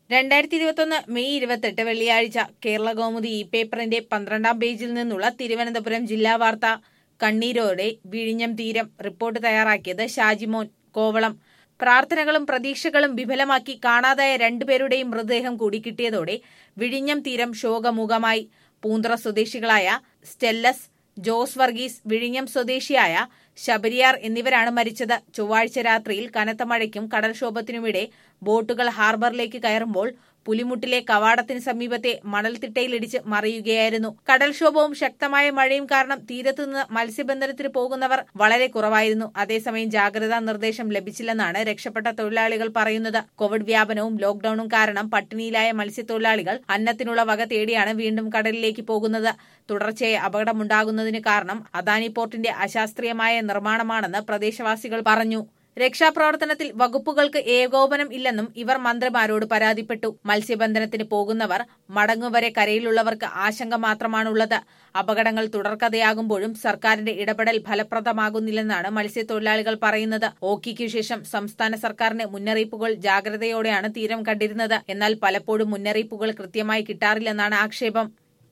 രണ്ടായിരത്തി ഇരുപത്തൊന്ന് മെയ് ഇരുപത്തെട്ട് വെള്ളിയാഴ്ച കേരള കൗമുദി ഇ പേപ്പറിന്റെ പന്ത്രണ്ടാം പേജിൽ നിന്നുള്ള തിരുവനന്തപുരം ജില്ലാ വാർത്ത കണ്ണീരോടെ വിഴിഞ്ഞം തീരം റിപ്പോർട്ട് തയ്യാറാക്കിയത് ഷാജിമോൻ കോവളം പ്രാർത്ഥനകളും പ്രതീക്ഷകളും വിഫലമാക്കി കാണാതായ രണ്ടുപേരുടെയും മൃതദേഹം കൂടി കിട്ടിയതോടെ വിഴിഞ്ഞം തീരം ശോകമുഖമായി പൂന്തറ സ്വദേശികളായ സ്റ്റെല്ലസ് ജോസ് വർഗീസ് വിഴിഞ്ഞം സ്വദേശിയായ ശബരിയാർ എന്നിവരാണ് മരിച്ചത് ചൊവ്വാഴ്ച രാത്രിയിൽ കനത്ത മഴയ്ക്കും കടൽക്ഷോഭത്തിനുമിടെ ബോട്ടുകൾ ഹാർബറിലേക്ക് കയറുമ്പോൾ പുലിമുട്ടിലെ കവാടത്തിന് സമീപത്തെ മണൽത്തിട്ടയിലിടിച്ച് മറിയുകയായിരുന്നു കടൽക്ഷോഭവും ശക്തമായ മഴയും കാരണം തീരത്തുനിന്ന് മത്സ്യബന്ധനത്തിന് പോകുന്നവർ വളരെ കുറവായിരുന്നു അതേസമയം ജാഗ്രതാ നിർദ്ദേശം ലഭിച്ചില്ലെന്നാണ് രക്ഷപ്പെട്ട തൊഴിലാളികൾ പറയുന്നത് കോവിഡ് വ്യാപനവും ലോക്ഡൌണും കാരണം പട്ടിണിയിലായ മത്സ്യത്തൊഴിലാളികൾ അന്നത്തിനുള്ള വക തേടിയാണ് വീണ്ടും കടലിലേക്ക് പോകുന്നത് തുടർച്ചയായ അപകടമുണ്ടാകുന്നതിന് കാരണം അദാനി പോർട്ടിന്റെ അശാസ്ത്രീയമായ നിർമ്മാണമാണെന്ന് പ്രദേശവാസികൾ പറഞ്ഞു രക്ഷാപ്രവർത്തനത്തിൽ വകുപ്പുകൾക്ക് ഏകോപനം ഇല്ലെന്നും ഇവർ മന്ത്രിമാരോട് പരാതിപ്പെട്ടു മത്സ്യബന്ധനത്തിന് പോകുന്നവർ മടങ്ങുവരെ കരയിലുള്ളവർക്ക് ആശങ്ക മാത്രമാണുള്ളത് അപകടങ്ങൾ തുടർക്കഥയാകുമ്പോഴും സർക്കാരിന്റെ ഇടപെടൽ ഫലപ്രദമാകുന്നില്ലെന്നാണ് മത്സ്യത്തൊഴിലാളികൾ പറയുന്നത് ഓക്കിക്കു ശേഷം സംസ്ഥാന സർക്കാരിന്റെ മുന്നറിയിപ്പുകൾ ജാഗ്രതയോടെയാണ് തീരം കണ്ടിരുന്നത് എന്നാൽ പലപ്പോഴും മുന്നറിയിപ്പുകൾ കൃത്യമായി കിട്ടാറില്ലെന്നാണ് ആക്ഷേപം